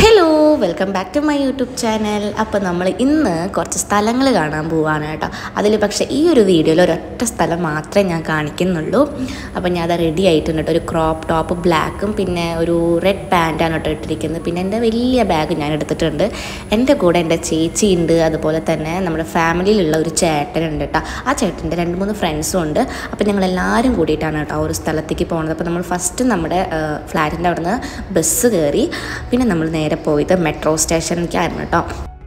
hello welcome back to my YouTube channel അപ്പോൾ നമ്മൾ ഇന്ന് കുറച്ച് സ്ഥലങ്ങൾ കാണാൻ പോവാണ് കേട്ടോ അതിൽ പക്ഷേ ഈ ഒരു വീഡിയോയിൽ ഒരൊറ്റ സ്ഥലം മാത്രമേ ഞാൻ കാണിക്കുന്നുള്ളൂ അപ്പോൾ ഞാൻ അത് റെഡി ആയിട്ടുണ്ട് കേട്ടോ ഒരു ക്രോപ്പ് ടോപ്പ് ബ്ലാക്കും പിന്നെ ഒരു റെഡ് പാൻറ്റാണ് കേട്ടോ ഇട്ടിരിക്കുന്നത് പിന്നെ എൻ്റെ വലിയ ബാഗ് ഞാൻ എടുത്തിട്ടുണ്ട് എൻ്റെ കൂടെ എൻ്റെ ചേച്ചി ഉണ്ട് അതുപോലെ തന്നെ നമ്മുടെ ഫാമിലിയിലുള്ള ഒരു ചേട്ടനുണ്ട് കേട്ടോ ആ ചേട്ടൻ്റെ രണ്ട് മൂന്ന് ഫ്രണ്ട്സും ഉണ്ട് അപ്പോൾ ഞങ്ങൾ എല്ലാവരും കൂടിയിട്ടാണ് കേട്ടോ ആ ഒരു സ്ഥലത്തേക്ക് പോകുന്നത് അപ്പോൾ നമ്മൾ ഫസ്റ്റ് നമ്മുടെ ഫ്ലാറ്റിൻ്റെ അവിടുന്ന് ബസ് കയറി പിന്നെ നമ്മൾ നേരെ പോയത് മെട്രോ സ്റ്റേഷനിലേക്കായിരുന്നു കേട്ടോ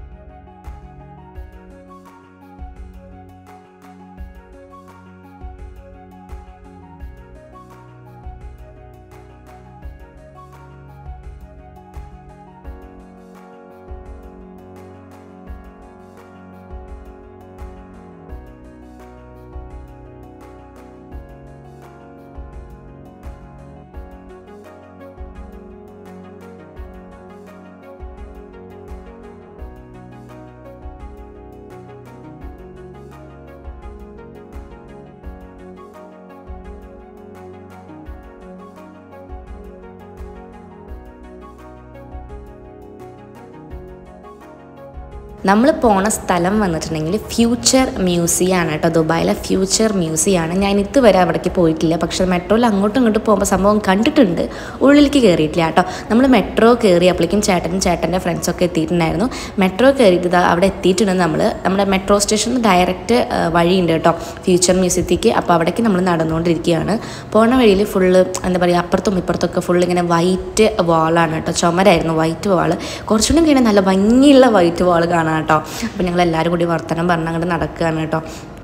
നമ്മൾ പോണ സ്ഥലം വന്നിട്ടുണ്ടെങ്കിൽ ഫ്യൂച്ചർ മ്യൂസിയം ആണ് കേട്ടോ ദുബായിലെ ഫ്യൂച്ചർ മ്യൂസിയം ആണ് ഞാൻ ഇതുവരെ അവിടേക്ക് പോയിട്ടില്ല പക്ഷേ മെട്രോയിൽ അങ്ങോട്ടും ഇങ്ങോട്ടും പോകുമ്പോൾ സംഭവം കണ്ടിട്ടുണ്ട് ഉള്ളിലേക്ക് കയറിയിട്ടില്ല കേട്ടോ നമ്മൾ മെട്രോ കയറി അപ്പോഴേക്കും ചേട്ടനും ചേട്ടൻ്റെ ഫ്രണ്ട്സൊക്കെ എത്തിയിട്ടുണ്ടായിരുന്നു മെട്രോ കയറിയിട്ട് ഇതാ അവിടെ എത്തിയിട്ടുണ്ട് നമ്മൾ നമ്മുടെ മെട്രോ സ്റ്റേഷനിൽ ഡയറക്റ്റ് വഴിയുണ്ട് കേട്ടോ ഫ്യൂച്ചർ മ്യൂസിയത്തേക്ക് അപ്പോൾ അവിടേക്ക് നമ്മൾ നടന്നുകൊണ്ടിരിക്കുകയാണ് പോണ വഴിയിൽ ഫുള്ള് എന്താ പറയുക അപ്പുറത്തും ഇപ്പുറത്തൊക്കെ ഫുൾ ഇങ്ങനെ വൈറ്റ് വാളാണ് കേട്ടോ ചുമരായിരുന്നു വൈറ്റ് വാള് കുറച്ചുകൂടി കഴിഞ്ഞാൽ നല്ല ഭംഗിയുള്ള വൈറ്റ് വാൾ കാണാം കേട്ടോ അപ്പോൾ ഞങ്ങൾ എല്ലാവരും കൂടി വർത്തനം പറഞ്ഞ് അങ്ങോട്ട് നടക്കുകയാണ് കേട്ടോ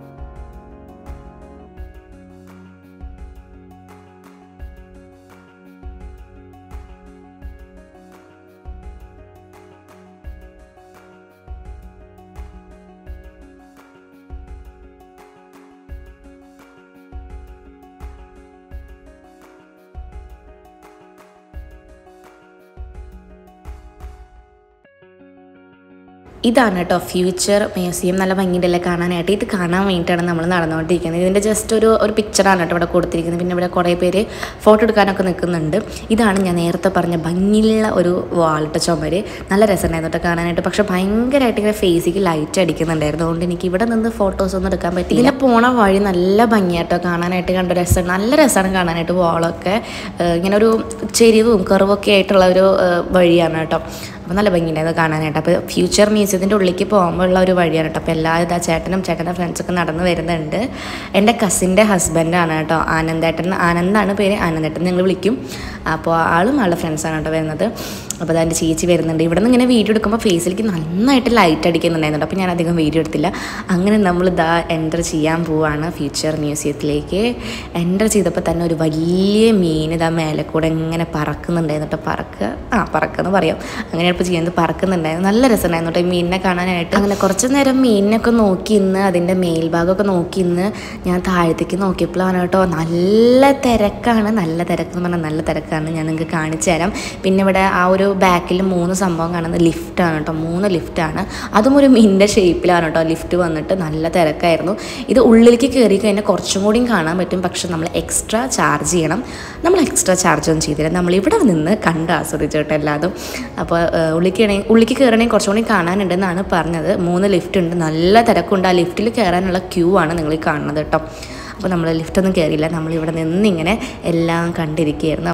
ഇതാണ് കേട്ടോ ഫ്യൂച്ചർ മ്യൂസിയം നല്ല ഭംഗിയുണ്ടല്ലേ കാണാനായിട്ട് ഇത് കാണാൻ വേണ്ടിയിട്ടാണ് നമ്മൾ നടന്നുകൊണ്ടിരിക്കുന്നത് ഇതിൻ്റെ ജസ്റ്റ് ഒരു ഒരു പിക്ചറാണ് കേട്ടോ ഇവിടെ കൊടുത്തിരിക്കുന്നത് പിന്നെ ഇവിടെ കുറേ പേര് ഫോട്ടോ എടുക്കാനൊക്കെ നിൽക്കുന്നുണ്ട് ഇതാണ് ഞാൻ നേരത്തെ പറഞ്ഞ ഭംഗിയുള്ള ഒരു വാളിട്ട ചുമര് നല്ല രസമുണ്ടായിരുന്നു കേട്ടോ കാണാനായിട്ട് പക്ഷേ ഭയങ്കരമായിട്ട് ഇങ്ങനെ ഫേസിക്ക് ലൈറ്റ് അടിക്കുന്നുണ്ടായിരുന്നു അതുകൊണ്ട് എനിക്ക് ഇവിടെ നിന്ന് ഫോട്ടോസ് ഒന്നും എടുക്കാൻ പറ്റില്ല ഇതിനെ പോണ വഴി നല്ല ഭംഗിയാട്ടോ കാണാനായിട്ട് കണ്ട രസം നല്ല രസമാണ് കാണാനായിട്ട് വാളൊക്കെ ഇങ്ങനെ ഒരു ചെരിവും കറുവൊക്കെ ആയിട്ടുള്ള ഒരു വഴിയാണ് കേട്ടോ അപ്പോൾ നല്ല ഭംഗിയുണ്ടായത് കാണാനായിട്ട് അപ്പോൾ ഫ്യൂച്ചർ മ്യൂസിയത്തിൻ്റെ ഉള്ളിലേക്ക് പോകുമ്പോൾ ഉള്ള ഒരു വഴിയാണ് കേട്ടോ അപ്പോൾ എല്ലാ ഇതാ ചേട്ടനും ചേട്ടൻ്റെ ഫ്രണ്ട്സൊക്കെ നടന്ന് വരുന്നുണ്ട് എൻ്റെ കസിൻ്റെ ഹസ്ബൻഡാണ് കേട്ടോ ആനന്ദേട്ടൻ ആനന്ദാണ് പേര് ആനന്ദേട്ടൻ നിങ്ങൾ വിളിക്കും അപ്പോൾ ആളും ആളുടെ ഫ്രണ്ട്സാണ് കേട്ടോ വരുന്നത് അപ്പോൾ അതെൻ്റെ ചേച്ചി വരുന്നുണ്ട് ഇവിടെ നിന്ന് ഇങ്ങനെ വീഡിയോ എടുക്കുമ്പോൾ ഫേസിലേക്ക് നന്നായിട്ട് ലൈറ്റ് അടിക്കുന്നുണ്ടായിരുന്നു അപ്പോൾ ഞാൻ അധികം വീഡിയോ എടുത്തില്ല അങ്ങനെ നമ്മൾ ഇതാ എൻ്റർ ചെയ്യാൻ പോവാണ് ഫ്യൂച്ചർ മ്യൂസിയത്തിലേക്ക് എൻ്റർ ചെയ്തപ്പോൾ തന്നെ ഒരു വലിയ മീൻ ഇതാ മേലെ കൂടെ ഇങ്ങനെ പറക്കുന്നുണ്ടായിരുന്നു കേട്ടോ പറക്കുക ആ പറക്കുമെന്ന് പറയാം അങ്ങനെ ഇപ്പോൾ ചെയ്യുന്നത് പറക്കുന്നുണ്ടായിരുന്നു നല്ല രസമുണ്ടായിരുന്നു കേട്ടോ ഈ മീനിനെ കാണാനായിട്ട് അങ്ങനെ കുറച്ച് നേരം മീനിനൊക്കെ നോക്കി ഇന്ന് അതിൻ്റെ മേൽഭാഗമൊക്കെ നോക്കി ഇന്ന് ഞാൻ താഴത്തേക്ക് നോക്കിയപ്പോഴാണ് കേട്ടോ നല്ല തിരക്കാണ് നല്ല തിരക്ക് എന്ന് പറഞ്ഞാൽ നല്ല തിരക്കാണ് ഞാൻ നിങ്ങൾക്ക് കാണിച്ചു തരാം പിന്നെ ഇവിടെ ആ ഒരു ബാക്കിൽ മൂന്ന് സംഭവം കാണുന്നത് ലിഫ്റ്റാണ് കേട്ടോ മൂന്ന് ലിഫ്റ്റാണ് അതും ഒരു മീനിൻ്റെ ഷേപ്പിലാണ് കേട്ടോ ലിഫ്റ്റ് വന്നിട്ട് നല്ല തിരക്കായിരുന്നു ഇത് ഉള്ളിലേക്ക് കയറി കഴിഞ്ഞാൽ കുറച്ചും കൂടിയും കാണാൻ പറ്റും പക്ഷെ നമ്മൾ എക്സ്ട്രാ ചാർജ് ചെയ്യണം നമ്മൾ എക്സ്ട്രാ ചാർജ് ഒന്നും ചെയ്തില്ല നമ്മൾ ഇവിടെ നിന്ന് കണ്ട് ആസ്വദിച്ചു കേട്ടോ എല്ലാതും അപ്പോൾ ഉള്ളിലേക്ക് ഉള്ളിലേക്ക് കയറണമെങ്കിൽ കുറച്ചും കൂടി കാണാനുണ്ടെന്നാണ് പറഞ്ഞത് മൂന്ന് ലിഫ്റ്റ് ഉണ്ട് നല്ല തിരക്കുണ്ട് ആ ലിഫ്റ്റിൽ കയറാനുള്ള ക്യൂ ആണ് നിങ്ങൾ ഈ കാണുന്നത് കേട്ടോ അപ്പോൾ നമ്മൾ ലിഫ്റ്റൊന്നും കയറിയില്ല നമ്മളിവിടെ നിന്നിങ്ങനെ എല്ലാം കണ്ടിരിക്കുകയായിരുന്നു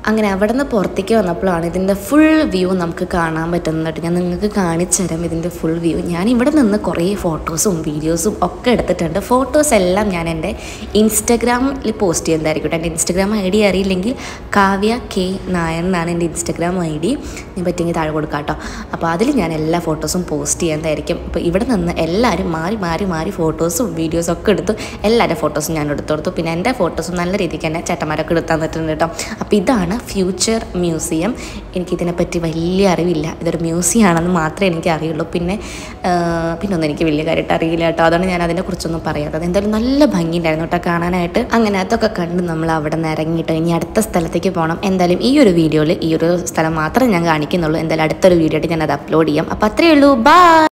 അങ്ങനെ അവിടെ നിന്ന് പുറത്തേക്ക് വന്നപ്പോഴാണ് ഇതിൻ്റെ ഫുൾ വ്യൂ നമുക്ക് കാണാൻ പറ്റുന്നത് ഞാൻ നിങ്ങൾക്ക് കാണിച്ചു തരാം ഇതിൻ്റെ ഫുൾ വ്യൂ ഞാൻ ഇവിടെ നിന്ന് കുറേ ഫോട്ടോസും വീഡിയോസും ഒക്കെ എടുത്തിട്ടുണ്ട് ഫോട്ടോസ് എല്ലാം ഞാൻ എൻ്റെ ഇൻസ്റ്റഗ്രാമിൽ പോസ്റ്റ് ചെയ്യുന്നതായിരിക്കും എൻ്റെ ഇൻസ്റ്റഗ്രാം ഐ ഡി അറിയില്ലെങ്കിൽ കാവ്യ കെ നായർ എന്നാണ് എൻ്റെ ഇൻസ്റ്റഗ്രാം ഐ ഡി ഞാൻ പറ്റിയെങ്കിൽ താഴെ കൊടുക്കാം കേട്ടോ അപ്പോൾ അതിൽ ഞാൻ എല്ലാ ഫോട്ടോസും പോസ്റ്റ് ചെയ്യുന്നതായിരിക്കും അപ്പോൾ ഇവിടെ നിന്ന് എല്ലാവരും മാറി മാറി മാറി ഫോട്ടോസും വീഡിയോസും ഒക്കെ എടുത്തു എല്ലാവരുടെ ഫോട്ടോസും ഞാൻ എടുത്തു കൊടുത്തു പിന്നെ എൻ്റെ ഫോട്ടോസും നല്ല രീതിക്ക് തന്നെ ചേട്ടന്മാരൊക്കെ എടുത്തു തന്നിട്ടുണ്ട് കേട്ടോ അപ്പോൾ ഇതാണ് ഫ്യൂച്ചർ മ്യൂസിയം എനിക്കിതിനെപ്പറ്റി വലിയ അറിവില്ല ഇതൊരു മ്യൂസിയം ആണെന്ന് മാത്രമേ എനിക്ക് അറിയുള്ളൂ പിന്നെ ആ, പിന്നെ ഒന്നും എനിക്ക് വലിയ കാര്യമായിട്ട് അറിയില്ല കേട്ടോ അതാണ് ഞാൻ അതിനെക്കുറിച്ചൊന്നും പറയാത്തത് എന്തായാലും നല്ല ഭംഗിയുണ്ടായിരുന്നു കേട്ടോ കാണാനായിട്ട് അങ്ങനെ അതൊക്കെ കണ്ട് നമ്മൾ അവിടെ നിന്ന് ഇറങ്ങിയിട്ട് ഇനി അടുത്ത സ്ഥലത്തേക്ക് പോകണം എന്തായാലും ഈ ഒരു വീഡിയോയിൽ ഈ ഒരു സ്ഥലം മാത്രമേ ഞാൻ കാണിക്കുന്നുള്ളൂ എന്തായാലും അടുത്തൊരു വീഡിയോ ആയിട്ട് ഞാൻ അത് അപ്ലോഡ് ചെയ്യാം അപ്പോൾ അത്രയേ ഉള്ളൂ ബൈ